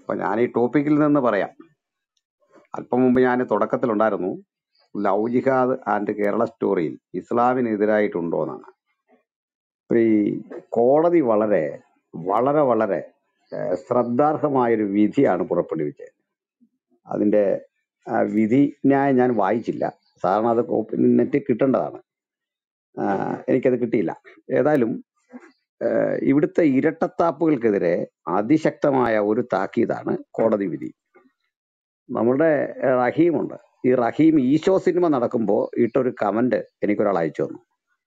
അപ്പൊ ഞാൻ ഈ ടോപ്പിക്കിൽ നിന്ന് പറയാം അല്പം മുമ്പ് ഞാൻ തുടക്കത്തിലുണ്ടായിരുന്നു ലവ് ജിഹാദ് ആൻഡ് കേരള സ്റ്റോറിയിൽ ഇസ്ലാമിനെതിരായിട്ടുണ്ടോ എന്നാണ് അപ്പൊ ഈ കോടതി വളരെ വളരെ വളരെ ഏഹ്, ശ്രദ്ധാർഹമായൊരു വിധിയാണ് പുറപ്പെടുവിച്ചത് അതിന്റെ ആ, വിധി ന്യായം ഞാൻ വായിച്ചില്ല സാധാരണ അത് നെറ്റിൽ കിട്ടേണ്ടതാണ് ആ, എനിക്കത് കിട്ടിയില്ല ഏതായാലും ഏഹ്, ഇവിടുത്തെ ഇരട്ടത്താപ്പുകൾക്കെതിരെ അതിശക്തമായ ഒരു താക്കീതാണ് കോടതി വിധി നമ്മുടെ ഏഹ്, റഹീമുണ്ട് ഈ റഹീം ഈശോ സിനിമ നടക്കുമ്പോൾ ഇട്ടൊരു കമന്റ് എനിക്കൊരാൾ അയച്ചു തന്നു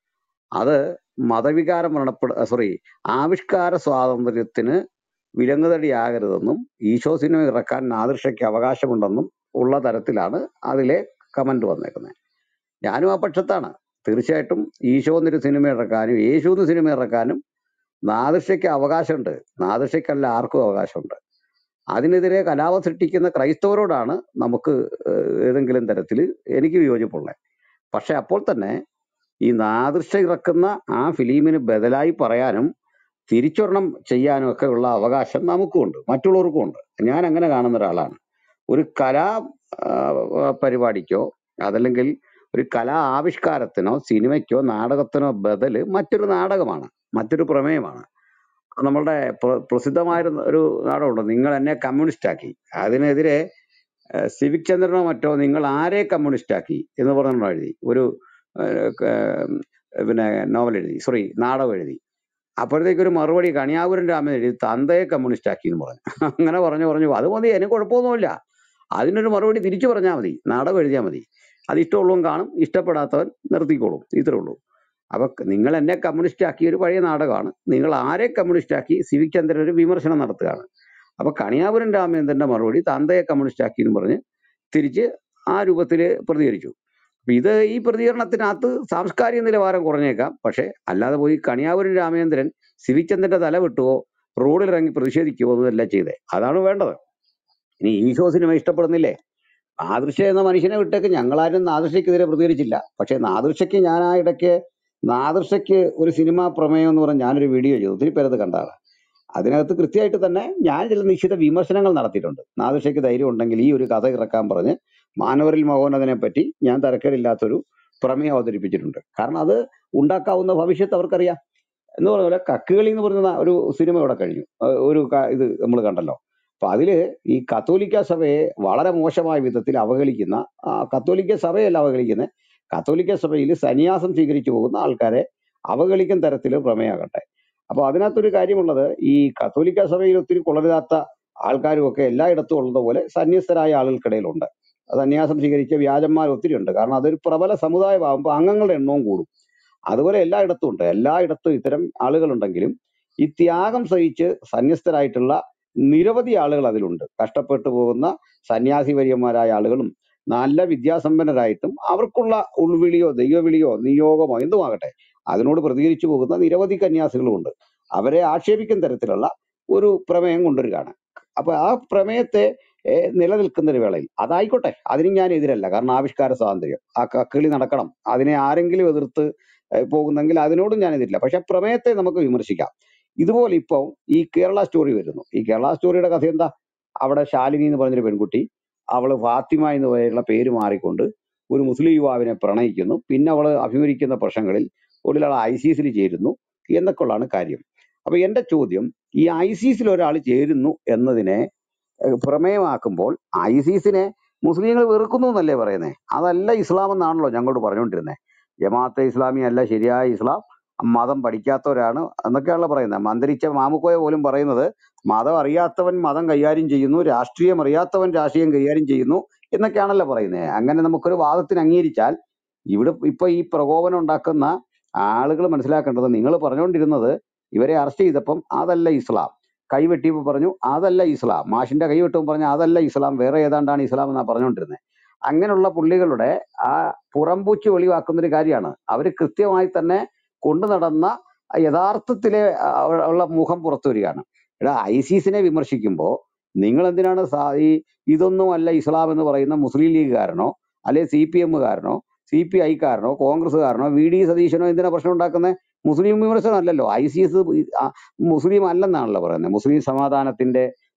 അത് മതവികാരം വ്രണപ്പെട സോറി ആവിഷ്കാര സ്വാതന്ത്ര്യത്തിന് വിലങ്ങുതടിയാകരുതെന്നും ഈശോ സിനിമ ഇറക്കാൻ നാദൃഷയ്ക്ക് അവകാശമുണ്ടെന്നും ഉള്ള തരത്തിലാണ് അതിലെ കമന്റ് വന്നേക്കുന്നത് ഞാനും ആ പക്ഷത്താണ് തീർച്ചയായിട്ടും ഈശോ എന്നൊരു സിനിമ ഇറക്കാനും യേശു എന്ന സിനിമ ഇറക്കാനും നാദൃഷയ്ക്ക് അവകാശമുണ്ട് നാദൃഷയ്ക്കല്ല ആർക്കും അവകാശമുണ്ട് അതിനെതിരെ കലാപം സൃഷ്ടിക്കുന്ന ക്രൈസ്തവരോടാണ് നമുക്ക് ഏഹ്, ഏതെങ്കിലും തരത്തിൽ എനിക്ക് വിയോജിപ്പുള്ളത് പക്ഷെ അപ്പോൾ തന്നെ ഈ നാദൃശ ഇറക്കുന്ന ആ ഫിലിമിന് ബദലായി പറയാനും തിരിച്ചൊരെണ്ണം ചെയ്യാനും ഒക്കെ ഉള്ള അവകാശം നമുക്കുമുണ്ട് മറ്റുള്ളവർക്കും ഉണ്ട് ഞാൻ അങ്ങനെ കാണുന്ന ഒരാളാണ് ഒരു കലാ ആ, പരിപാടിക്കോ അതല്ലെങ്കിൽ ഒരു കലാ ആവിഷ്കാരത്തിനോ സിനിമയ്ക്കോ നാടകത്തിനോ ബദല് മറ്റൊരു നാടകമാണ് മറ്റൊരു പ്രമേയമാണ് നമ്മളുടെ പ്ര- പ്രസിദ്ധമായ ഒരു നാടകമുണ്ട് നിങ്ങൾ എന്നെ കമ്മ്യൂണിസ്റ്റ് ആക്കി അതിനെതിരെ ഏഹ്, സിവിക് ചന്ദ്രനോ മറ്റോ നിങ്ങൾ ആരെ കമ്മ്യൂണിസ്റ്റ് ആക്കി എന്ന് പറഞ്ഞോ എഴുതി ഒരു ഏഹ്, ഏഹ്, പിന്നെ നോവൽ എഴുതി സോറി നാടകം എഴുതി അപ്പോഴത്തേക്ക് ഒരു മറുപടി കണിയാപുരം രാമൻ എഴുതി തന്തയെ കമ്മ്യൂണിസ്റ്റ് ആക്കി എന്ന് പറഞ്ഞു അങ്ങനെ പറഞ്ഞു പറഞ്ഞു അത് മതി എനിക്ക് കുഴപ്പമൊന്നുമില്ല അതിനൊരു മറുപടി തിരിച്ചു പറഞ്ഞാൽ മതി നാടകം എഴുതിയാൽ മതി അത് ഇഷ്ടമുള്ളവൻ കാണും ഇഷ്ടപ്പെടാത്തവൻ നിർത്തിക്കോളും ഇത്രേ ഉള്ളൂ അപ്പൊ നിങ്ങൾ എന്നെ കമ്മ്യൂണിസ്റ്റ് ആക്കിയ ഒരു പഴയ നാടകമാണ് നിങ്ങൾ ആരെ കമ്മ്യൂണിസ്റ്റ് ആക്കി സിവിക് ചന്ദ്രൻ ഒരു വിമർശനം നടത്തുകയാണ് അപ്പൊ കണിയാപുരം രാമചന്ദ്രന്റെ മറുപടി തന്തയെ കമ്മ്യൂണിസ്റ്റ് ആക്കി എന്ന് പറഞ്ഞ് തിരിച്ച് ആ രൂപത്തിൽ പ്രതികരിച്ചു അപ്പൊ ഇത് ഈ പ്രതികരണത്തിനകത്ത് സാംസ്കാരിക നിലവാരം കുറഞ്ഞേക്കാം പക്ഷെ അല്ലാതെ പോയി കണിയാപുരം രാമചന്ദ്രൻ സിവിക് ചന്ദ്രന്റെ തല വെട്ടുവോ റോഡിൽ ഇറങ്ങി പ്രതിഷേധിക്കുവോ എന്നല്ല ചെയ്തേ അതാണ് വേണ്ടത് ഇനി ഈശോ സിനിമ ഇഷ്ടപ്പെടുന്നില്ലേ നാദൃശ എന്ന മനുഷ്യനെ വിട്ടേക്ക് ഞങ്ങളാരും നാദൃശയ്ക്കെതിരെ പ്രതികരിച്ചില്ല പക്ഷെ നാദൃശയ്ക്ക് ഞാൻ ആ ഇടയ്ക്ക് നാദൃശയ്ക്ക് ഒരു സിനിമാ പ്രമേയം എന്ന് പറഞ്ഞ് ഞാനൊരു വീഡിയോ ചെയ്തു ഒത്തിരി പേരത് കണ്ടാണ് അതിനകത്ത് കൃത്യമായിട്ട് തന്നെ ഞാൻ ചില നിശ്ചിത വിമർശനങ്ങൾ നടത്തിയിട്ടുണ്ട് നാദൃശയ്ക്ക് ധൈര്യം ഉണ്ടെങ്കിൽ ഈ ഒരു കഥ ഇറക്കാൻ പറഞ്ഞ് മാനവരിൽ മഹോന്നതിനെ പറ്റി ഞാൻ തരക്കേടില്ലാത്തൊരു പ്രമേയം അവതരിപ്പിച്ചിട്ടുണ്ട് കാരണം അത് ഉണ്ടാക്കാവുന്ന ഭവിഷ്യത്ത് അവർക്കറിയാം എന്ന് പറഞ്ഞ പോലെ കക്കുകളി എന്ന് പറയുന്ന ഒരു സിനിമ ഇവിടെ കഴിഞ്ഞു ഏഹ് ഒരു ക- ഇത് നമ്മൾ കണ്ടല്ലോ അപ്പൊ അതില് ഈ കത്തോലിക്ക സഭയെ വളരെ മോശമായ വിധത്തിൽ അവഹേളിക്കുന്ന ആ, കത്തോലിക്ക സഭയല്ല അവഹേളിക്കുന്നത് കത്തോലിക്ക സഭയിൽ സന്യാസം സ്വീകരിച്ചു പോകുന്ന ആൾക്കാരെ അവഹേളിക്കുന്ന തരത്തിൽ പ്രമേയമാകട്ടെ അപ്പൊ അതിനകത്തൊരു കാര്യമുള്ളത് ഈ കത്തോലിക്ക സഭയിൽ ഒത്തിരി കൊള്ളരുതാത്ത ആൾക്കാരും ഒക്കെ എല്ലായിടത്തും ഉള്ളതുപോലെ സന്യസ്തരായ ആളുകൾക്കിടയിലുണ്ട് സന്യാസം സ്വീകരിച്ച വ്യാജന്മാർ ഒത്തിരി ഉണ്ട് കാരണം അതൊരു പ്രബല സമുദായമാകുമ്പോൾ അംഗങ്ങളുടെ എണ്ണവും കൂടും അതുപോലെ എല്ലായിടത്തും ഉണ്ട് എല്ലായിടത്തും ഇത്തരം ആളുകളുണ്ടെങ്കിലും ഈ ത്യാഗം സഹിച്ച് സന്യസ്തരായിട്ടുള്ള നിരവധി ആളുകൾ അതിലുണ്ട് കഷ്ടപ്പെട്ടു പോകുന്ന സന്യാസി വര്യന്മാരായ ആളുകളും നല്ല വിദ്യാസമ്പന്നരായിട്ടും അവർക്കുള്ള ഉൾവിളിയോ ദൈവവിളിയോ നിയോഗമോ എന്തുമാകട്ടെ അതിനോട് പ്രതികരിച്ചു പോകുന്ന നിരവധി കന്യാസികളുമുണ്ട് അവരെ ആക്ഷേപിക്കുന്ന തരത്തിലുള്ള ഒരു പ്രമേയം കൊണ്ടുവരികയാണ് അപ്പൊ ആ പ്രമേയത്തെ ഏഹ്, നിലനിൽക്കുന്ന ഒരു വേളയിൽ അതായിക്കോട്ടെ അതിനും ഞാൻ എതിരല്ല കാരണം ആവിഷ്കാര സ്വാതന്ത്ര്യം ആ കക്കിളി നടക്കണം അതിനെ ആരെങ്കിലും എതിർത്ത് ഏഹ്, പോകുന്നെങ്കിൽ അതിനോടും ഞാൻ എതിരില്ല പക്ഷെ പ്രമേയത്തെ നമുക്ക് വിമർശിക്കാം ഇതുപോലെ ഇപ്പോൾ ഈ കേരള സ്റ്റോറി വരുന്നു ഈ കേരള സ്റ്റോറിയുടെ കഥ എന്താ അവിടെ ശാലിനി എന്ന് പറഞ്ഞൊരു പെൺകുട്ടി അവള് ഫാത്തിമ എന്ന് പറയുന്ന പേര് മാറിക്കൊണ്ട് ഒരു മുസ്ലിം യുവാവിനെ പ്രണയിക്കുന്നു പിന്നെ അവള് അഭിമുഖിക്കുന്ന പ്രശ്നങ്ങളിൽ ഒടുവിൽ അവൾ ഐസിസിൽ ചേരുന്നു എന്നൊക്കെയുള്ളതാണ് കാര്യം അപ്പൊ എന്റെ ചോദ്യം ഈ ഐസിസിൽ ഒരാൾ ചേരുന്നു എന്നതിനെ ഏഹ്, പ്രമേയമാക്കുമ്പോൾ ഐസിസിനെ മുസ്ലിങ്ങൾ വെറുക്കുന്നു എന്നല്ലേ പറയുന്നത് അതല്ല ഇസ്ലാം എന്നാണല്ലോ ഞങ്ങളോട് പറഞ്ഞുകൊണ്ടിരുന്നത് ജമാഅത്തെ ഇസ്ലാമി അല്ല ശരിയായ ഇസ്ലാം മതം പഠിക്കാത്തവരാണ് എന്നൊക്കെയാണല്ലോ പറയുന്നത് മന്ത്രിച്ച മാമുക്കോയ പോലും പറയുന്നത് മതം അറിയാത്തവൻ മതം കൈകാര്യം ചെയ്യുന്നു രാഷ്ട്രീയം അറിയാത്തവൻ രാഷ്ട്രീയം കൈകാര്യം ചെയ്യുന്നു എന്നൊക്കെയാണല്ലോ പറയുന്നത് അങ്ങനെ നമുക്കൊരു വാദത്തിന് അംഗീകരിച്ചാൽ ഇവിടെ ഇപ്പൊ ഈ പ്രകോപനം ഉണ്ടാക്കുന്ന ആളുകൾ മനസ്സിലാക്കേണ്ടത് നിങ്ങൾ പറഞ്ഞുകൊണ്ടിരുന്നത് ഇവരെ അറസ്റ്റ് ചെയ്തപ്പം അതല്ല ഇസ്ലാം കൈവെട്ടിയപ്പോൾ പറഞ്ഞു അതല്ല ഇസ്ലാം മാഷിന്റെ കൈ വെട്ടുമ്പോൾ പറഞ്ഞു അതല്ല ഇസ്ലാം വേറെ ഏതാണ്ടാണ് ഇസ്ലാം എന്നാ പറഞ്ഞുകൊണ്ടിരുന്നത് അങ്ങനെയുള്ള പുള്ളികളുടെ ആ പുറംപൂച്ച് വെളിവാക്കുന്ന ഒരു കാര്യമാണ് അവർ കൃത്യമായി തന്നെ കൊണ്ടു നടന്ന യഥാർത്ഥത്തിലെ ആ, ഉള്ള മുഖം പുറത്തു വരികയാണ് എടാ ഐസിസിനെ വിമർശിക്കുമ്പോൾ നിങ്ങൾ എന്തിനാണ് സാ- ഈ ഇതൊന്നും അല്ല ഇസ്ലാം എന്ന് പറയുന്ന മുസ്ലിം ലീഗുകാരനോ അല്ലെ സി പി എമ്മുകാരനോ സി പി ഐക്കാരനോ കോൺഗ്രസ്സുകാരനോ വി ഡി സതീശനോ എന്തിനാ പ്രശ്നം ഉണ്ടാക്കുന്നത് മുസ്ലിം വിമർശനം അല്ലല്ലോ ഐ സി എസ് മുസ്ലിം അല്ലെന്നാണല്ലോ പറയുന്നത് മുസ്ലിം സമാധാനത്തിന്റെ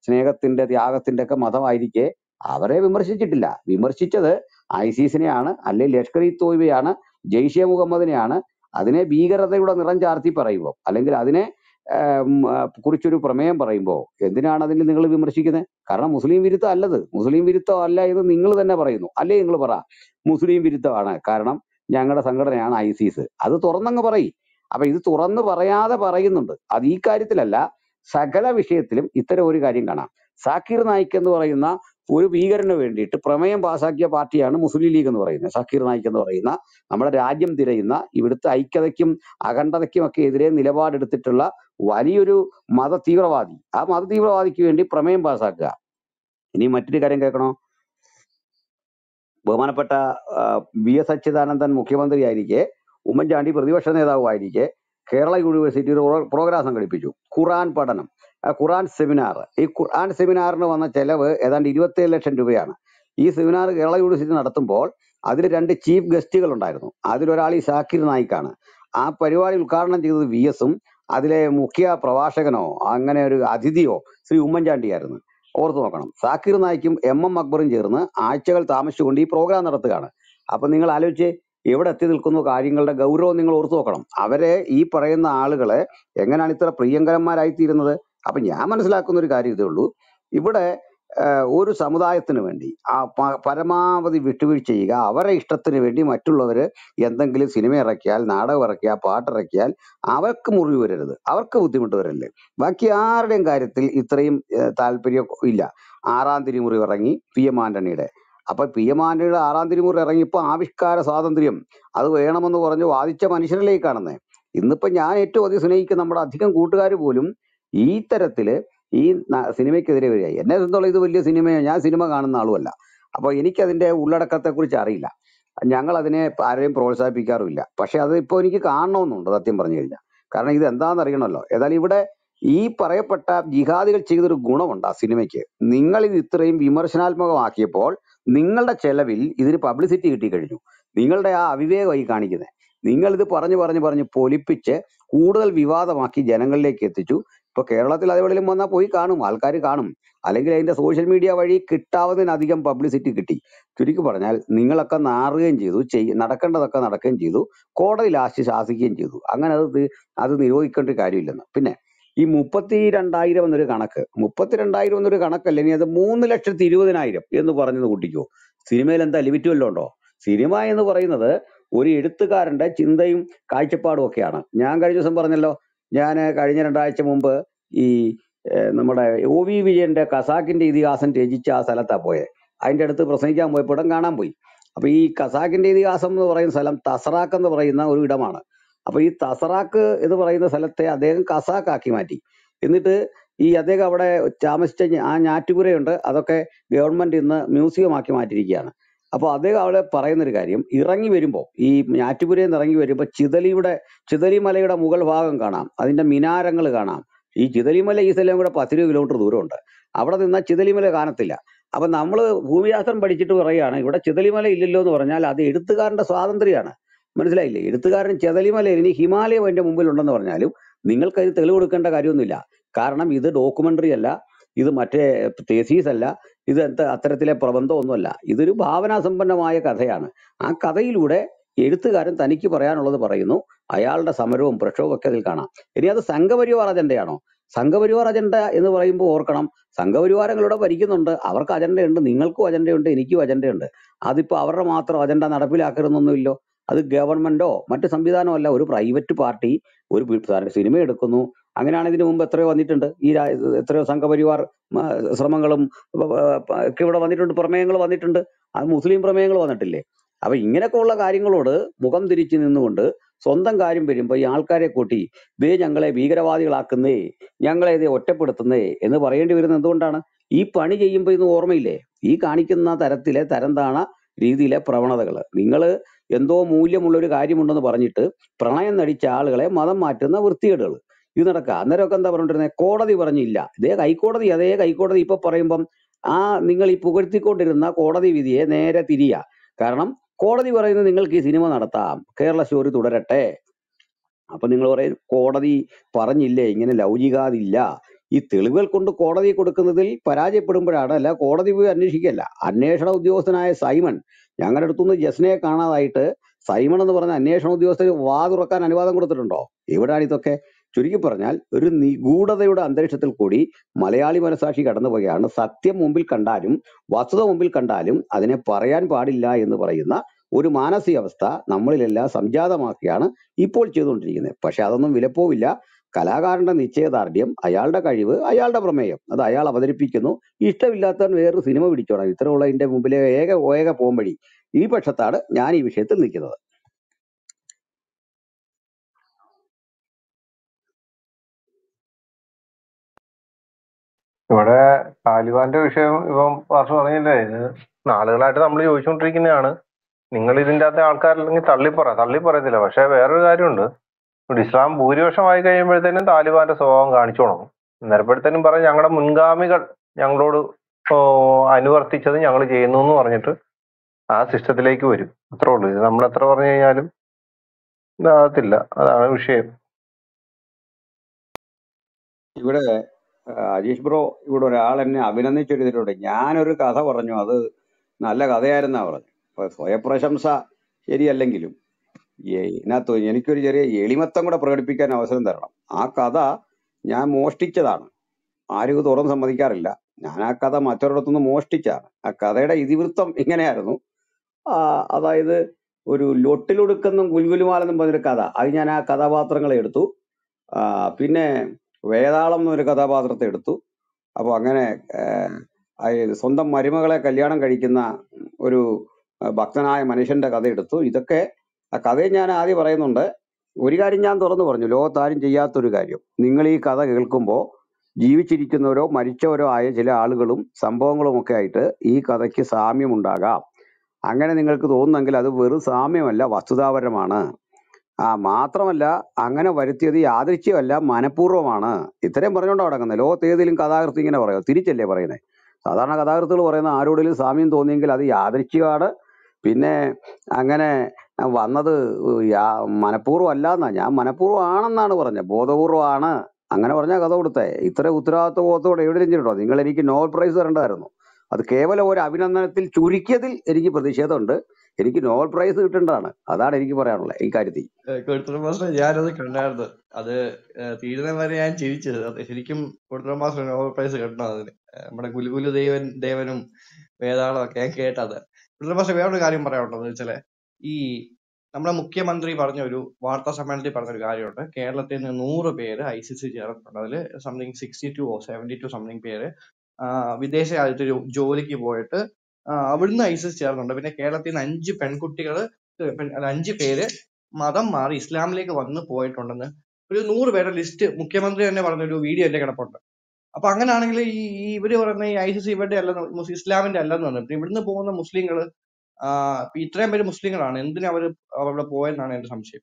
സ്നേഹത്തിന്റെ ത്യാഗത്തിന്റെ ഒക്കെ മതമായിരിക്കെ അവരെ വിമർശിച്ചിട്ടില്ല വിമർശിച്ചത് ഐസിസിനെയാണ് അല്ലെങ്കിൽ ലഷ്കർ ഇ തോയ്ബയാണ് ജെയ്ഷെ മുഹമ്മദിനെയാണ് അതിനെ ഭീകരതയുടെ നിറം ചാർത്തി പറയുമ്പോൾ അല്ലെങ്കിൽ അതിനെ ആം, ആ, കുറിച്ചൊരു പ്രമേയം പറയുമ്പോൾ എന്തിനാണ് അതിൽ നിങ്ങൾ വിമർശിക്കുന്നത് കാരണം മുസ്ലിം വിരുദ്ധം അല്ലത് മുസ്ലിം വിരുദ്ധം അല്ല എന്ന് നിങ്ങൾ തന്നെ പറയുന്നു അല്ലേ നിങ്ങൾ പറ മുസ്ലിം വിരുദ്ധമാണ് കാരണം ഞങ്ങളുടെ സംഘടനയാണ് ഐസിസ് അത് തുറന്നങ്ങ് പറയും അപ്പൊ ഇത് തുറന്ന് പറയാതെ പറയുന്നുണ്ട് അത് ഈ കാര്യത്തിലല്ല സകല വിഷയത്തിലും ഇത്തരം ഒരു കാര്യം കാണാം സാക്കിർ നായിക് എന്ന് പറയുന്ന ഒരു ഭീകരന് വേണ്ടിയിട്ട് പ്രമേയം പാസാക്കിയ പാർട്ടിയാണ് മുസ്ലിം ലീഗ് എന്ന് പറയുന്നത് സാക്കിർ നായിക് എന്ന് പറയുന്ന നമ്മുടെ രാജ്യം തിരയുന്ന ഇവിടുത്തെ ഐക്യതയ്ക്കും അഖണ്ഡതയ്ക്കും ഒക്കെ എതിരെ നിലപാടെടുത്തിട്ടുള്ള വലിയൊരു മത തീവ്രവാദി ആ മത തീവ്രവാദിക്ക് വേണ്ടി പ്രമേയം പാസാക്കുക ഇനി മറ്റൊരു കാര്യം കേൾക്കണോ ബഹുമാനപ്പെട്ട ആ, വി എസ് അച്യുതാനന്ദൻ മുഖ്യമന്ത്രിയായിരിക്കെ ഉമ്മൻചാണ്ടി പ്രതിപക്ഷ നേതാവായിരിക്കെ കേരള യൂണിവേഴ്സിറ്റി ഒരു പ്രോ- പ്രോഗ്രാം സംഘടിപ്പിച്ചു ഖുറാൻ പഠനം ആ ഖുറാൻ സെമിനാർ ഈ ഖുർആൻ സെമിനാറിന് വന്ന ചെലവ് ഏതാണ്ട് ഇരുപത്തിയേഴ് ലക്ഷം രൂപയാണ് ഈ സെമിനാർ കേരള യൂണിവേഴ്സിറ്റി നടത്തുമ്പോൾ അതിൽ രണ്ട് ചീഫ് ഗസ്റ്റുകൾ ഉണ്ടായിരുന്നു അതിലൊരാൾ ഈ ഷാക്കിർ നായിക്കാണ് ആ പരിപാടി ഉദ്ഘാടനം ചെയ്തത് വി എസും അതിലെ മുഖ്യ പ്രഭാഷകനോ അങ്ങനെ ഒരു അതിഥിയോ ശ്രീ ഉമ്മൻചാണ്ടിയായിരുന്നു ഓർത്തു നോക്കണം സാക്കിർ നായിക്കും എം എം അക്ബറും ചേർന്ന് ആഴ്ചകൾ താമസിച്ചുകൊണ്ട് ഈ പ്രോഗ്രാം നടത്തുകയാണ് അപ്പൊ നിങ്ങൾ ആലോചിച്ച് എവിടെ എത്തി നിൽക്കുന്നു കാര്യങ്ങളുടെ ഗൗരവം നിങ്ങൾ ഓർത്തു നോക്കണം അവരെ ഈ പറയുന്ന ആളുകളെ എങ്ങനെയാണ് ഇത്ര പ്രിയങ്കരന്മാരായിത്തീരുന്നത് അപ്പൊ ഞാൻ മനസ്സിലാക്കുന്ന ഒരു കാര്യം ഇതേ ഉള്ളൂ ഇവിടെ ആഹ്, ഒരു സമുദായത്തിന് വേണ്ടി ആ പ- പരമാവധി വിട്ടുവീഴ്ച ചെയ്യുക അവരെ ഇഷ്ടത്തിന് വേണ്ടി മറ്റുള്ളവർ എന്തെങ്കിലും സിനിമ ഇറക്കിയാൽ നാടകം ഇറക്കിയാൽ പാട്ടിറക്കിയാൽ അവർക്ക് മുറിവ് വരരുത് അവർക്ക് ബുദ്ധിമുട്ട് വരല്ലേ ബാക്കി ആരുടെയും കാര്യത്തിൽ ഇത്രയും ഏഹ്, താല്പര്യം ഇല്ല ആറാം തിരിമുറി ഇറങ്ങി പി എം ആന്റണിയുടെ അപ്പൊ പി എം ആന്റണിയുടെ ആറാം തിരിമുറി ഇറങ്ങിയപ്പോ ആവിഷ്കാര സ്വാതന്ത്ര്യം അത് വേണമെന്ന് പറഞ്ഞ് വാദിച്ച മനുഷ്യരിലേക്ക് കാണുന്നത് ഇന്നിപ്പോ ഞാൻ ഏറ്റവും അധികം സ്നേഹിക്കുന്ന നമ്മുടെ അധികം കൂട്ടുകാർ പോലും ഈ തരത്തില് ഈ ന- സിനിമയ്ക്കെതിരെ വരിക എന്നെ സംബന്ധിച്ചോളം ഇത് വലിയ സിനിമയോ ഞാൻ സിനിമ കാണുന്ന ആളുമല്ല അപ്പൊ എനിക്കതിന്റെ ഉള്ളടക്കത്തെ കുറിച്ച് അറിയില്ല ഞങ്ങൾ അതിനെ ആരെയും പ്രോത്സാഹിപ്പിക്കാറുമില്ല പക്ഷെ അത് ഇപ്പോൾ എനിക്ക് കാണണമെന്നുണ്ട് സത്യം പറഞ്ഞു കഴിഞ്ഞാൽ കാരണം ഇത് എന്താണെന്ന് അറിയണമല്ലോ ഏതായാലും ഇവിടെ ഈ പറയപ്പെട്ട ജിഹാദികൾ ചെയ്തൊരു ഗുണമുണ്ട് ആ സിനിമയ്ക്ക് നിങ്ങൾ ഇത് ഇത്രയും വിമർശനാത്മകമാക്കിയപ്പോൾ നിങ്ങളുടെ ചെലവിൽ ഇതിന് പബ്ലിസിറ്റി കിട്ടിക്കഴിഞ്ഞു നിങ്ങളുടെ ആ അവിവേകമായി കാണിക്കുന്നത് നിങ്ങൾ ഇത് പറഞ്ഞു പറഞ്ഞു പറഞ്ഞ് പൊലിപ്പിച്ച് കൂടുതൽ വിവാദമാക്കി ജനങ്ങളിലേക്ക് എത്തിച്ചു ഇപ്പൊ കേരളത്തിൽ അതെവിടെയും വന്നാൽ പോയി കാണും ആൾക്കാർ കാണും അല്ലെങ്കിൽ അതിന്റെ സോഷ്യൽ മീഡിയ വഴി കിട്ടാവുന്നതിനധികം പബ്ലിസിറ്റി കിട്ടി ചുരുക്കി പറഞ്ഞാൽ നിങ്ങളൊക്കെ നാറുകയും ചെയ്തു ചെയ് നടക്കേണ്ടതൊക്കെ നടക്കുകയും ചെയ്തു കോടതി ലാസ്റ്റ് ശാസിക്കുകയും ചെയ്തു അങ്ങനെ അത് തി- അത് നിരോധിക്കേണ്ട ഒരു കാര്യമില്ലെന്ന് പിന്നെ ഈ മുപ്പത്തി രണ്ടായിരം എന്നൊരു കണക്ക് മുപ്പത്തിരണ്ടായിരം എന്നൊരു കണക്കല്ല ഇനി അത് മൂന്ന് ലക്ഷത്തി ഇരുപതിനായിരം എന്ന് പറഞ്ഞത് കൂട്ടിക്കോ സിനിമയിൽ എന്താ ലിമിറ്റ് വല്ലതും ഉണ്ടോ സിനിമ എന്ന് പറയുന്നത് ഒരു എഴുത്തുകാരന്റെ ചിന്തയും കാഴ്ചപ്പാടും ഒക്കെയാണ് ഞാൻ കഴിഞ്ഞ ദിവസം പറഞ്ഞല്ലോ ഞാൻ കഴിഞ്ഞ രണ്ടാഴ്ച മുമ്പ് ഈ ഏഹ്, നമ്മുടെ ഒ വി വിജയന്റെ കസാക്കിന്റെ ഇതിഹാസം രചിച്ച ആ സ്ഥലത്താ പോയത് അതിന്റെ അടുത്ത് പ്രസംഗിക്കാൻ പോയപ്പോൾ ഇടം കാണാൻ പോയി അപ്പൊ ഈ കസാക്കിന്റെ ഇതിഹാസം എന്ന് പറയുന്ന സ്ഥലം തസറാക്ക് എന്ന് പറയുന്ന ഒരു ഇടമാണ് അപ്പൊ ഈ തസറാക്ക് എന്ന് പറയുന്ന സ്ഥലത്തെ അദ്ദേഹം കസാക്കാക്കി മാറ്റി എന്നിട്ട് ഈ അദ്ദേഹം അവിടെ താമസിച്ച ഞ- ആ ഞാറ്റുപുരയുണ്ട് അതൊക്കെ ഗവൺമെന്റ് ഇന്ന് മ്യൂസിയം ആക്കി മാറ്റിയിരിക്കുകയാണ് അപ്പോൾ അദ്ദേഹം അവിടെ പറയുന്ന ഒരു കാര്യം ഇറങ്ങി വരുമ്പോൾ ഈ ഞാറ്റുപുരയിൽ നിന്ന് ഇറങ്ങി വരുമ്പോൾ ചിതലിയുടെ ചിതലി മലയുടെ മുകൾ ഭാഗം കാണാം അതിന്റെ മിനാരങ്ങൾ കാണാം ഈ ചിതലിമല ഈ സ്ഥലം കൂടെ പത്തിരുപത് കിലോമീറ്റർ ദൂരമുണ്ട് അവിടെ നിന്നാൽ ചിതലിമല കാണത്തില്ല അപ്പൊ നമ്മൾ ഭൂമിശാസ്ത്രം പഠിച്ചിട്ട് പറയുകയാണ് ഇവിടെ ചിതലിമല ഇല്ലല്ലോ എന്ന് പറഞ്ഞാൽ അത് എഴുത്തുകാരന്റെ സ്വാതന്ത്ര്യമാണ് മനസ്സിലായില്ലേ എഴുത്തുകാരൻ ചിതലിമല ഇനി ഹിമാലയം എന്റെ മുമ്പിൽ ഉണ്ടെന്ന് പറഞ്ഞാലും നിങ്ങൾക്ക് അതിന് തെളിവ് കൊടുക്കേണ്ട കാര്യമൊന്നുമില്ല കാരണം ഇത് ഡോക്യുമെന്ററി അല്ല ഇത് മറ്റേ തേസീസ് അല്ല ഇത് എന്താ അത്തരത്തിലെ പ്രബന്ധമൊന്നുമല്ല ഇതൊരു ഭാവനാസമ്പന്നമായ കഥയാണ് ആ കഥയിലൂടെ എഴുത്തുകാരൻ തനിക്ക് പറയാനുള്ളത് പറയുന്നു അയാളുടെ സമരവും പ്രക്ഷോഭവും ഒക്കെ അതിൽ കാണാം ഇനി അത് സംഘപരിവാർ അജണ്ടയാണോ സംഘപരിവാർ അജണ്ട എന്ന് പറയുമ്പോൾ ഓർക്കണം സംഘപരിവാരങ്ങളിവിടെ ഭരിക്കുന്നുണ്ട് അവർക്ക് അജണ്ടയുണ്ട് നിങ്ങൾക്കും അജണ്ടയുണ്ട് എനിക്കും അജണ്ടയുണ്ട് അതിപ്പോ അവരുടെ മാത്രം അജണ്ട നടപ്പിലാക്കരുതെന്നൊന്നുമില്ലോ അത് ഗവൺമെന്റോ മറ്റ് സംവിധാനമോ അല്ല ഒരു പ്രൈവറ്റ് പാർട്ടി ഒരു പി- സാര- സിനിമ എടുക്കുന്നു അങ്ങനെയാണ് ഇതിനു മുമ്പ് എത്രയോ വന്നിട്ടുണ്ട് ഈ രാ- എത്രയോ സംഘപരിവാർ ആ, ശ്രമങ്ങളും ആ, ആ, ഒക്കെ ഇവിടെ വന്നിട്ടുണ്ട് പ്രമേയങ്ങൾ വന്നിട്ടുണ്ട് അത് മുസ്ലിം പ്രമേയങ്ങൾ വന്നിട്ടില്ലേ അപ്പൊ ഇങ്ങനെയൊക്കെ ഉള്ള കാര്യങ്ങളോട് മുഖം തിരിച്ചു നിന്നുകൊണ്ട് സ്വന്തം കാര്യം വരുമ്പോൾ ഈ ആൾക്കാരെ കൂട്ടി ദേ ഞങ്ങളെ ഭീകരവാദികളാക്കുന്നേ ഞങ്ങളെ ഇത് ഒറ്റപ്പെടുത്തുന്നേ എന്ന് പറയേണ്ടി വരുന്നത് എന്തുകൊണ്ടാണ് ഈ പണി ചെയ്യുമ്പോൾ ഇത് ഓർമ്മയില്ലേ ഈ കാണിക്കുന്ന തരത്തിലെ തരംതാണ രീതിയിലെ പ്രവണതകൾ നിങ്ങൾ എന്തോ മൂല്യമുള്ള ഒരു കാര്യമുണ്ടെന്ന് പറഞ്ഞിട്ട് പ്രണയം നടിച്ച ആളുകളെ മതം മാറ്റുന്ന വൃത്തികേടുകൾ ഇത് നടക്കുക അന്നേരമൊക്കെ എന്താ പറഞ്ഞിരുന്നത് കോടതി പറഞ്ഞില്ല ഇതേ ഹൈക്കോടതി അതേ ഹൈക്കോടതി ഇപ്പൊ പറയുമ്പം ആ നിങ്ങൾ ഈ പുകഴ്ത്തിക്കൊണ്ടിരുന്ന കോടതി വിധിയെ നേരെ തിരിയ കാരണം കോടതി പറയുന്നത് നിങ്ങൾക്ക് ഈ സിനിമ നടത്താം കേരള സ്റ്റോറി തുടരട്ടെ അപ്പൊ നിങ്ങൾ പറയും കോടതി പറഞ്ഞില്ലേ ഇങ്ങനെ ലൗചികാതില്ല ഈ തെളിവുകൾ കൊണ്ട് കോടതി കൊടുക്കുന്നതിൽ പരാജയപ്പെടുമ്പോഴാണ് അല്ല കോടതി പോയി അന്വേഷിക്കല്ല അന്വേഷണ ഉദ്യോഗസ്ഥനായ സൈമൺ ഞങ്ങളുടെ അടുത്തുനിന്ന് ജസ്നയെ കാണാതായിട്ട് സൈമൺ എന്ന് പറഞ്ഞ അന്വേഷണ ഉദ്യോഗസ്ഥന് വാ തുറക്കാൻ അനുവാദം കൊടുത്തിട്ടുണ്ടോ എവിടെയാണ് ഇതൊക്കെ ചുരുക്കി പറഞ്ഞാൽ ഒരു നിഗൂഢതയുടെ അന്തരീക്ഷത്തിൽ കൂടി മലയാളി മനസാക്ഷി കടന്നുപോവുകയാണ് സത്യം മുമ്പിൽ കണ്ടാലും വസ്തുത മുമ്പിൽ കണ്ടാലും അതിനെ പറയാൻ പാടില്ല എന്ന് പറയുന്ന ഒരു മാനസികാവസ്ഥ നമ്മളിലെല്ലാം സംജാതമാക്കിയാണ് ഇപ്പോൾ ചെയ്തുകൊണ്ടിരിക്കുന്നത് പക്ഷെ അതൊന്നും വിലപ്പോവില്ല കലാകാരന്റെ നിശ്ചയദാർഢ്യം അയാളുടെ കഴിവ് അയാളുടെ പ്രമേയം അത് അയാൾ അവതരിപ്പിക്കുന്നു ഇഷ്ടമില്ലാത്തവൻ വേറൊരു സിനിമ പിടിച്ചോണം ഇത്രയുള്ള ഇതിന്റെ മുമ്പിലെ ഏക ഏക പോംവഴി ഈ പക്ഷത്താണ് ഞാൻ ഈ വിഷയത്തിൽ നിൽക്കുന്നത് ഇവിടെ താലിബാന്റെ വിഷയം ഇപ്പം പാർശ്വ പറഞ്ഞില്ലേ ഇത് നാളുകളായിട്ട് നമ്മൾ ചോദിച്ചുകൊണ്ടിരിക്കുന്നതാണ് നിങ്ങൾ ഇതിന്റെ അകത്തെ ആൾക്കാരില്ലെങ്കിൽ തള്ളിപ്പറ തള്ളി പറയത്തില്ല പക്ഷെ വേറൊരു കാര്യമുണ്ട് ഇവിടെ ഇസ്ലാം ഭൂരിപക്ഷമായി കഴിയുമ്പോഴത്തേനും താലിബാന്റെ സ്വഭാവം കാണിച്ചു തുടങ്ങും നേരപ്പോഴത്തേനും പറയും ഞങ്ങളുടെ മുൻഗാമികൾ ഞങ്ങളോട് ഓ, അനുവർത്തിച്ചത് ഞങ്ങൾ ചെയ്യുന്നു എന്ന് പറഞ്ഞിട്ട് ആ സിസ്റ്റത്തിലേക്ക് വരും അത്രേ ഉള്ളൂ ഇത് നമ്മൾ എത്ര പറഞ്ഞു കഴിഞ്ഞാലും ഇതാകത്തില്ല അതാണ് വിഷയം ഇവിടെ ആ, അജീഷ് ബ്രോ ഇവിടെ ഒരാൾ എന്നെ അഭിനന്ദിച്ചൊരിതിലുണ്ട് ഞാനൊരു കഥ പറഞ്ഞു അത് നല്ല കഥയായിരുന്നാ പറഞ്ഞു അപ്പൊ സ്വയപ്രശംസ ശരിയല്ലെങ്കിലും ഈ ഇതിനകത്ത് എനിക്കൊരു ചെറിയ എളിമത്തം കൂടെ പ്രകടിപ്പിക്കാൻ അവസരം തരണം ആ കഥ ഞാൻ മോഷ്ടിച്ചതാണ് ആരും ഇത് തുറന്ന് സമ്മതിക്കാറില്ല ഞാൻ ആ കഥ മറ്റൊരിടത്തുനിന്ന് മോഷ്ടിച്ചാണ് ആ കഥയുടെ ഇതിവൃത്തം ഇങ്ങനെയായിരുന്നു ആ, അതായത് ഒരു ലൊട്ടിലൊടുക്കെന്നും ഗുൽഗുലുമാലെന്നും പറഞ്ഞൊരു കഥ അത് ഞാൻ ആ കഥാപാത്രങ്ങളെ എടുത്തു ആ, പിന്നെ വേതാളം എന്നൊരു കഥാപാത്രത്തെ എടുത്തു അപ്പൊ അങ്ങനെ ഏഹ്, ആ ഇത് സ്വന്തം മരുമകളെ കല്യാണം കഴിക്കുന്ന ഒരു ആ, ഭക്തനായ മനുഷ്യന്റെ കഥ എടുത്തു ഇതൊക്കെ ആ കഥയെ ഞാൻ ആദ്യം പറയുന്നുണ്ട് ഒരു കാര്യം ഞാൻ തുറന്നു പറഞ്ഞു ലോകത്താരും ചെയ്യാത്തൊരു കാര്യം നിങ്ങൾ ഈ കഥ കേൾക്കുമ്പോൾ ജീവിച്ചിരിക്കുന്നവരോ മരിച്ചവരോ ആയ ചില ആളുകളും സംഭവങ്ങളും ഒക്കെ ആയിട്ട് ഈ കഥയ്ക്ക് സാമ്യമുണ്ടാകാം അങ്ങനെ നിങ്ങൾക്ക് തോന്നുന്നെങ്കിൽ അത് വെറും സാമ്യമല്ല വസ്തുതാപരമാണ് ആ മാത്രമല്ല അങ്ങനെ വരുത്തിയത് യാദൃശ്യമല്ല മനഃപൂർവ്വമാണ് ഇത്രയും പറഞ്ഞുകൊണ്ടാണ് കിടക്കുന്നത് ലോകത്ത് ഏതെങ്കിലും കഥാകൃത്ത് ഇങ്ങനെ പറയോ തിരിച്ചല്ലേ പറയുന്നത് സാധാരണ കഥാകൃത്തുകൾ പറയുന്ന ആരോടെങ്കിലും സാമ്യം തോന്നിയെങ്കിൽ അത് യാദൃശ്യമാണ് പിന്നെ അങ്ങനെ വന്നത് യാ- മനഃപൂർവ്വം അല്ല എന്നാ ഞാൻ മനഃപൂർവ്വം ആണെന്നാണ് പറഞ്ഞത് ബോധപൂർവമാണ് അങ്ങനെ പറഞ്ഞാൽ കഥ കൊടുത്തേ ഇത്ര ഉത്തരവാദിത്വ ബോധത്തോടെ എവിടെയും ചെയ്തിട്ടോ നിങ്ങൾ എനിക്ക് നോബൽ പ്രൈസ് തരേണ്ടതായിരുന്നു അത് കേവലം ഒരു അഭിനന്ദനത്തിൽ ചുരുക്കിയതിൽ എനിക്ക് പ്രതിഷേധമുണ്ട് എനിക്ക് നോബൽ പ്രൈസ് കിട്ടേണ്ടതാണ് അതാണ് എനിക്ക് പറയാനുള്ളത് ഈ കാര്യത്തിൽ കൊടുത്തുള്ള മാസ്റ്റർ ഞാനത് കണ്ടായിരുന്നു അത് ഏഹ് തീരുന്ന വരെ ഞാൻ ചിരിച്ചത് അത് ശരിക്കും കൊടുത്തുള്ള മാസ്റ്റർ നോബൽ പ്രൈസ് കിട്ടണം അതിന് ഏഹ് നമ്മുടെ ഗുലുഗുലു ദേവൻ ദേവനും വേതാളം ഒക്കെ ഞാൻ കേട്ടത് കൊടുത്തുള്ള മാസ്റ്റർ വേറൊരു കാര്യം പറയാനുള്ളത് വെച്ചാല് ഈ നമ്മുടെ മുഖ്യമന്ത്രി പറഞ്ഞ ഒരു വാർത്താ സമ്മേളനത്തിൽ പറഞ്ഞ ഒരു കാര്യമുണ്ട് കേരളത്തിൽ നിന്ന് നൂറ് പേര് ഐ സി സി ചേർന്നിട്ടുണ്ട് അതിൽ something sixty two oh seventy two something പേര് ആ, വിദേശ രാജ്യത്ത് ജോ- ജോലിക്ക് പോയിട്ട് ആ, അവിടുന്ന് ഐ സി സി ചേർന്നുണ്ട് പിന്നെ കേരളത്തിൽ നിന്ന് അഞ്ച് പെൺകുട്ടികൾ അഞ്ച് പേര് മതം മാറി ഇസ്ലാമിലേക്ക് വന്ന് പോയിട്ടുണ്ടെന്ന് ഒരു നൂറ് പേരുടെ ലിസ്റ്റ് മുഖ്യമന്ത്രി തന്നെ പറഞ്ഞ ഒരു വീഡിയോ എന്റെ കിടപ്പുണ്ട് അപ്പൊ അങ്ങനെയാണെങ്കിൽ ഈ ഈ ഇവര് പറയുന്ന ഈ ഐ സി സി ഇവരുടെ അല്ലെന്ന് മുസ് ഇസ്ലാമിന്റെ അല്ലെന്ന് പറഞ്ഞിട്ട് ഇവിടുന്ന് പോകുന്ന മുസ്ലിങ്ങൾ ഇപ്പൊ ഇത്രയും പേര് മുസ്ലിങ്ങളാണ് എന്തിനാ അവര് അവിടെ പോയെന്നാണ് എന്റെ സംശയം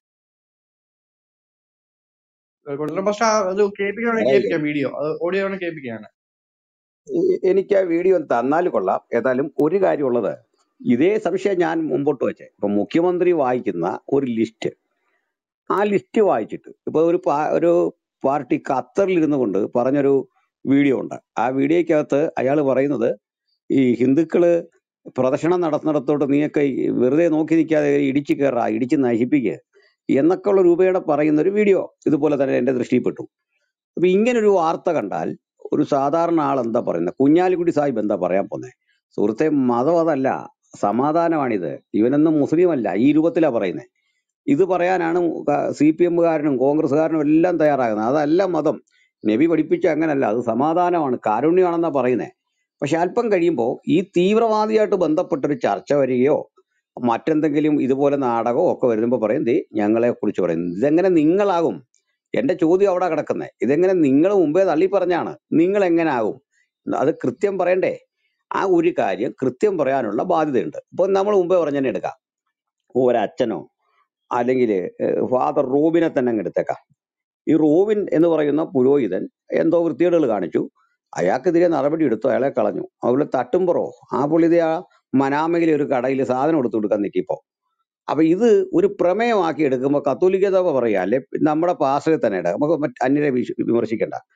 കൊടുത്തരം പക്ഷെ അത് കേൾപ്പിക്കുകയാണെങ്കിൽ പറയില്ലേ കേൾപ്പിക്കാം വീഡിയോ അത് ഓഡിയോ ആണ് കേൾപ്പിക്കുകയാണ് എ- എനിക്ക് ആ വീഡിയോ തന്നാൽ കൊള്ളാം ഏതായാലും ഒരു കാര്യമുള്ളത് ഇതേ സംശയം ഞാൻ മുമ്പോട്ട് വെച്ചേ ഇപ്പൊ മുഖ്യമന്ത്രി വായിക്കുന്ന ഒരു ലിസ്റ്റ് ആ ലിസ്റ്റ് വായിച്ചിട്ട് ഇപ്പൊ ഒരു പാ- ഒരു പാർട്ടി ഖത്തറിൽ ഇരുന്നു കൊണ്ട് പറഞ്ഞൊരു വീഡിയോ ഉണ്ട് ആ വീഡിയോക്കകത്ത് അയാൾ പറയുന്നത് ഈ ഹിന്ദുക്കള് പ്രദക്ഷിണം നടത്തുന്നിടത്തോട്ട് നീയൊക്കെ ഈ വെറുതെ നോക്കി നിൽക്കാതെ ഇടിച്ചു കയറാ ഇടിച്ച് നശിപ്പിക്കുക എന്നൊക്കെ ഉള്ള രൂപയുടെ പറയുന്ന ഒരു വീഡിയോ ഇതുപോലെ തന്നെ എന്റെ ദൃഷ്ടിയിൽപ്പെട്ടു അപ്പൊ ഇങ്ങനൊരു വാർത്ത കണ്ടാൽ ഒരു സാധാരണ ആൾ എന്താ പറയുന്നത് കുഞ്ഞാലിക്കുട്ടി സാഹിബ് എന്താ പറയാൻ പോന്നെ സുഹൃത്തെ മതം അതല്ല സമാധാനമാണിത് ഇവനൊന്നും മുസ്ലിം അല്ല ഈ രൂപത്തിലാ പറയുന്നത് ഇത് പറയാനാണ് സി പി എമ്മുകാരനും കോൺഗ്രസ്സുകാരനും എല്ലാം തയ്യാറാകുന്നത് അതല്ല മതം നബി പഠിപ്പിച്ച അങ്ങനല്ല അത് സമാധാനമാണ് കാരുണ്യമാണെന്നാ പറയുന്നത് പക്ഷെ അല്പം കഴിയുമ്പോൾ ഈ തീവ്രവാദിയായിട്ട് ബന്ധപ്പെട്ടൊരു ചർച്ച വരികയോ മറ്റെന്തെങ്കിലും ഇതുപോലെ നാടകമോ ഒക്കെ വരുമ്പോൾ പറയും ദേ ഞങ്ങളെ കുറിച്ച് പറയും ഇതെങ്ങനെ നിങ്ങളാകും എന്റെ ചോദ്യം അവിടെ കിടക്കുന്നത് ഇതെങ്ങനെ നിങ്ങൾ മുമ്പേ തള്ളി പറഞ്ഞാണ് നിങ്ങൾ എങ്ങനെ ആകും അത് കൃത്യം പറയണ്ടേ ആ ഒരു കാര്യം കൃത്യം പറയാനുള്ള ബാധ്യതയുണ്ട് ഇപ്പൊ നമ്മൾ മുമ്പേ പറഞ്ഞതന്നെ എടുക്കാം ഒരച്ഛനോ അല്ലെങ്കിൽ ഫാദർ റോബിനെ തന്നെ അങ്ങ് എടുത്തേക്കാം ഈ റോബിൻ എന്ന് പറയുന്ന പുരോഹിതൻ എന്തോ വൃത്തികേടുകൾ കാണിച്ചു അയാൾക്കെതിരെ നടപടി എടുത്തു അയാളെ കളഞ്ഞു അതുപോലെ തട്ടുംപുറോ ആ പുള്ളിത് ആ മനാമയിലെ ഒരു കടയിൽ സാധനം എടുത്തു കൊടുക്കാൻ നിൽക്കിപ്പോ അപ്പൊ ഇത് ഒരു പ്രമേയമാക്കി എടുക്കുമ്പോൾ കത്തോലിക്കത പറയാ അല്ലെ നമ്മുടെ പാസ്റ്ററെ തന്നെ ഇടാം നമുക്ക് മറ്റ് അന്യരെ വിശ- വിമർശിക്കണ്ട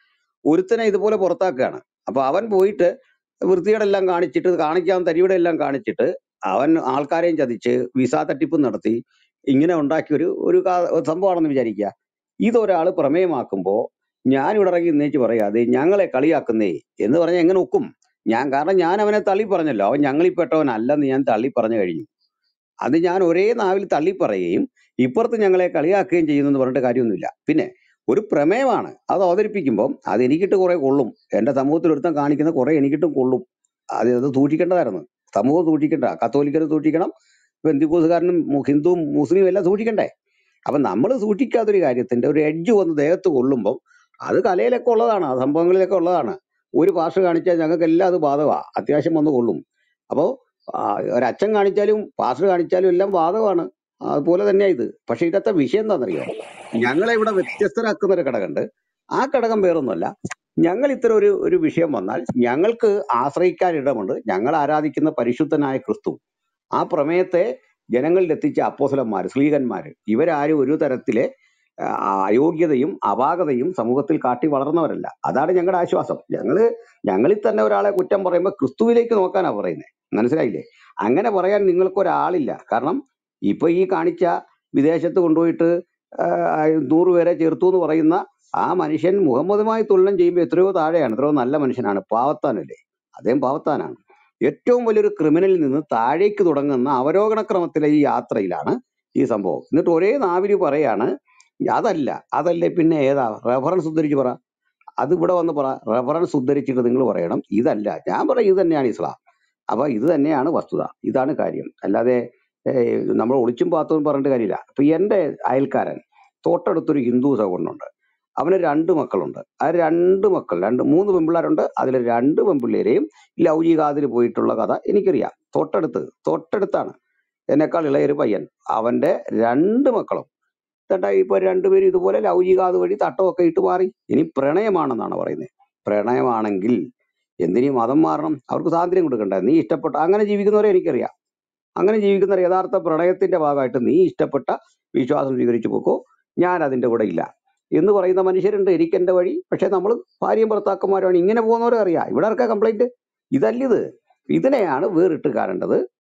ഒരുത്തനെ ഇതുപോലെ പുറത്താക്കുകയാണ് അപ്പൊ അവൻ പോയിട്ട് വൃത്തികേടെല്ലാം കാണിച്ചിട്ട് കാണിക്കാൻ തരിവിടെ എല്ലാം കാണിച്ചിട്ട് അവൻ ആൾക്കാരെയും ചതിച്ച് വിസ തട്ടിപ്പ് നടത്തി ഇങ്ങനെ ഉണ്ടാക്കിയ ഒരു ഒരു കാ- ഒരു സംഭവമാണെന്ന് വിചാരിക്കുക ഇതൊരാൾ പ്രമേയമാക്കുമ്പോ ഞാൻ ഇവിടെ ഇറങ്ങി എന്നേച്ച് പറയാതെ ഞങ്ങളെ കളിയാക്കുന്നേ എന്ന് പറഞ്ഞാൽ എങ്ങനെ ഒക്കും ഞാൻ കാരണം ഞാൻ അവനെ തള്ളി പറഞ്ഞല്ലോ അവൻ ഞങ്ങളിൽപ്പെട്ടവനല്ലെന്ന് ഞാൻ തള്ളി പറഞ്ഞു കഴിഞ്ഞു അത് ഞാൻ ഒരേ നാവിൽ തള്ളി പറയുകയും ഇപ്പുറത്ത് ഞങ്ങളെ കളിയാക്കുകയും ചെയ്യുന്നു എന്ന് പറഞ്ഞിട്ട് കാര്യമൊന്നുമില്ല പിന്നെ ഒരു പ്രമേയമാണ് അത് അവതരിപ്പിക്കുമ്പോൾ അത് എനിക്കിട്ട് കുറെ കൊള്ളും എന്റെ സമൂഹത്തിൽ ഒരുത്തം കാണിക്കുന്ന കുറെ എനിക്കിട്ടും കൊള്ളും അത് അത് സൂക്ഷിക്കേണ്ടതായിരുന്നു സമൂഹം സൂക്ഷിക്കണ്ട കത്തോലിക്കരും സൂക്ഷിക്കണം ബന്ധുക്കൂസുകാരനും ഹിന്ദുവും മുസ്ലിം എല്ലാം സൂക്ഷിക്കണ്ടേ അപ്പൊ നമ്മൾ സൂക്ഷിക്കാത്തൊരു കാര്യത്തിന്റെ ഒരു എഡ്ജ് വന്ന് ദേഹത്ത് കൊള്ളുമ്പോൾ അത് കലയിലൊക്കെ ഉള്ളതാണ് ആ സംഭവങ്ങളിലൊക്കെ ഉള്ളതാണ് ഒരു പാർശ്വ കാണിച്ചാൽ ഞങ്ങൾക്ക് എല്ലാം അത് ബാധകമാണ് അത്യാവശ്യം വന്ന് കൊള്ളും അപ്പോൾ ഒരച്ഛൻ കാണിച്ചാലും പാസ്റ്റർ കാണിച്ചാലും എല്ലാം ബാധകമാണ് അതുപോലെ തന്നെയാ ഇത് പക്ഷെ ഇതിനകത്തെ വിഷയം എന്താണെന്നറിയോ ഞങ്ങളെ ഇവിടെ വ്യത്യസ്തരാക്കുന്ന ഒരു ഘടകമുണ്ട് ആ ഘടകം വേറൊന്നുമല്ല ഞങ്ങൾ ഇത്തരം ഒരു ഒരു വിഷയം വന്നാൽ ഞങ്ങൾക്ക് ആശ്രയിക്കാൻ ഇടമുണ്ട് ഞങ്ങൾ ആരാധിക്കുന്ന പരിശുദ്ധനായ ക്രിസ്തു ആ പ്രമേയത്തെ ജനങ്ങളിൽ എത്തിച്ച അപ്പോസലന്മാർ സ്ലീഹന്മാർ ഇവരാരും ഒരു തരത്തിലെ ആ, അയോഗ്യതയും അപാകതയും സമൂഹത്തിൽ കാട്ടി വളർന്നവരല്ല അതാണ് ഞങ്ങളുടെ ആശ്വാസം ഞങ്ങള് ഞങ്ങളിൽ തന്നെ ഒരാളെ കുറ്റം പറയുമ്പോൾ ക്രിസ്തുവിലേക്ക് നോക്കാനാ പറയുന്നത് മനസ്സിലായില്ലേ അങ്ങനെ പറയാൻ നിങ്ങൾക്ക് ഒരാളില്ല കാരണം ഇപ്പൊ ഈ കാണിച്ച വിദേശത്ത് കൊണ്ടുപോയിട്ട് ആ, നൂറ് പേരെ ചേർത്തു എന്ന് പറയുന്ന ആ മനുഷ്യൻ മുഹമ്മദുമായി തുലനം ചെയ്യുമ്പോൾ എത്രയോ താഴെയാണ് എത്രയോ നല്ല മനുഷ്യനാണ് പാവത്താനല്ലേ അദ്ദേഹം പാവത്താനാണ് ഏറ്റവും വലിയൊരു ക്രിമിനലിൽ നിന്ന് താഴേക്ക് തുടങ്ങുന്ന അവരോഹണ ക്രമത്തിലെ ഈ യാത്രയിലാണ് ഈ സംഭവം എന്നിട്ട് ഒരേ നാവില് പറയാണ് അതല്ല അതല്ലേ പിന്നെ ഏതാ റെഫറൻസ് ഉദ്ധരിച്ച് പറ അത് ഇവിടെ വന്ന് പറ റെഫറൻസ് ഉദ്ധരിച്ചിട്ട് നിങ്ങൾ പറയണം ഇതല്ല ഞാൻ പറയും ഇത് തന്നെയാണ് ഇസ്ലാം അപ്പൊ ഇത് തന്നെയാണ് വസ്തുത ഇതാണ് കാര്യം അല്ലാതെ ഏഹ്, നമ്മൾ ഒളിച്ചും പാത്തും പറഞ്ഞിട്ട് കാര്യമില്ല ഇപ്പൊ എന്റെ അയൽക്കാരൻ തൊട്ടടുത്തൊരു ഹിന്ദു സഹോദരനുണ്ട് അവന് രണ്ട് മക്കളുണ്ട് ആ രണ്ട് മക്കൾ രണ്ട് മൂന്ന് പെൺപിള്ളേരുണ്ട് അതിൽ രണ്ട് പെൺപിള്ളേരെയും ലൗകികാതിൽ പോയിട്ടുള്ള കഥ എനിക്കറിയാം തൊട്ടടുത്ത് തൊട്ടടുത്താണ് എന്നെക്കാൾ ഇളയൊരു പയ്യൻ അവന്റെ രണ്ട് മക്കളും തട്ടാ ഇപ്പൊ രണ്ടുപേരും ഇതുപോലെ ലൗകികാത് വഴി തട്ടമൊക്കെ ഇട്ട് മാറി ഇനി പ്രണയമാണെന്നാണ് പറയുന്നത് പ്രണയമാണെങ്കിൽ എന്തിനീ മതം മാറണം അവർക്ക് സ്വാതന്ത്ര്യം കൊടുക്കണ്ടേ നീ ഇഷ്ടപ്പെട്ട അങ്ങനെ ജീവിക്കുന്നവരെ എനിക്കറിയാം അങ്ങനെ ജീവിക്കുന്ന യഥാർത്ഥ പ്രണയത്തിന്റെ ഭാഗമായിട്ട് നീ ഇഷ്ടപ്പെട്ട വിശ്വാസം സ്വീകരിച്ചു പോക്കോ ഞാൻ അതിന്റെ കൂടെ ഇല്ല എന്ന് പറയുന്ന മനുഷ്യരുണ്ട് എനിക്ക് എന്റെ വഴി പക്ഷെ നമ്മൾ ഭാര്യയും ഭർത്താക്കന്മാരാണ് ഇങ്ങനെ പോകുന്നവരെ അറിയാം ഇവിടെ ആർക്കാ കംപ്ലൈന്റ് ഇതല്ലിത് ഇതിനെയാണ് വേറിട്ട് കാണേണ്ടത്